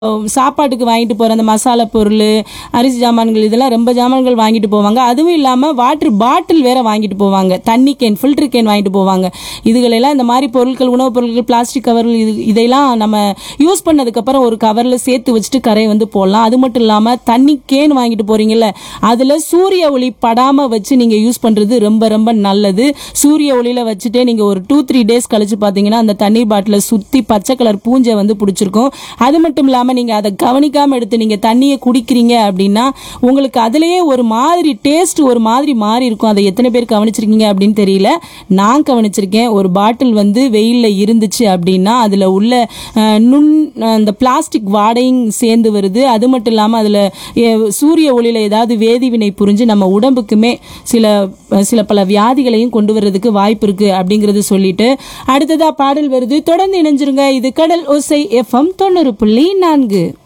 சாப்பாட்டுக்கு வாங்கிட்டு போகிற அந்த மசாலா பொருள் அரிசி ஜாமான்கள் இதெல்லாம் ரொம்ப ஜாமான்கள் வாங்கிட்டு போவாங்க அதுவும் இல்லாமல் வாட்டர் பாட்டில் வேற வாங்கிட்டு போவாங்க தண்ணி கேன் ஃபில்டர் கேன் வாங்கிட்டு போவாங்க இதுகளெல்லாம் இந்த மாதிரி பொருட்கள் உணவுப் பொருட்கள் பிளாஸ்டிக் கவர்கள் இது இதையெல்லாம் நம்ம யூஸ் பண்ணதுக்கப்புறம் ஒரு கவரில் சேர்த்து வச்சுட்டு கரையை வந்து போடலாம் அது மட்டும் இல்லாமல் தண்ணி கேன் வாங்கிட்டு போகிறீங்கல்ல அதில் சூரிய ஒளி படாமல் வச்சு நீங்கள் யூஸ் பண்ணுறது ரொம்ப ரொம்ப நல்லது சூரிய ஒளியில் வச்சுட்டே நீங்கள் ஒரு டூ த்ரீ டேஸ் கழிச்சு பார்த்தீங்கன்னா அந்த தண்ணீர் பாட்டிலை சுற்றி பச்சை கலர் பூஞ்சை வந்து பிடிச்சிருக்கும் அது மட்டும் இல்லாமல் நீங்கள் அதை கவனிக்காமல் எடுத்து நீங்கள் தண்ணியை குடிக்கிறீங்க அப்படின்னா உங்களுக்கு அதுலேயே ஒரு மாதிரி டேஸ்ட் ஒரு மாதிரி மாறி இருக்கும் அதை எத்தனை பேர் கவனிச்சிருக்கீங்க அப்படின்னு தெரியல நான் கவனிச்சிருக்கேன் ஒரு பாட்டில் வந்து வெயிலில் இருந்துச்சு அப்படின்னா அதில் உள்ள அஹ், நுண் அந்த பிளாஸ்டிக் வாடையும் சேர்ந்து வருது அது மட்டும் இல்லாமல் அதில் சூரிய ஒளியில் ஏதாவது வேதிவினை புரிஞ்சு நம்ம உடம்புக்குமே சில சில பல வியாதிகளையும் கொண்டு வர்றதுக்கு வாய்ப்பு இருக்கு அப்படிங்கறது சொல்லிட்டு அடுத்ததா பாடல் வருது தொடர்ந்து இணைஞ்சிருங்க இது கடல் ஓசை எஃப்எம் தொண்ணூறு புள்ளி நான்கு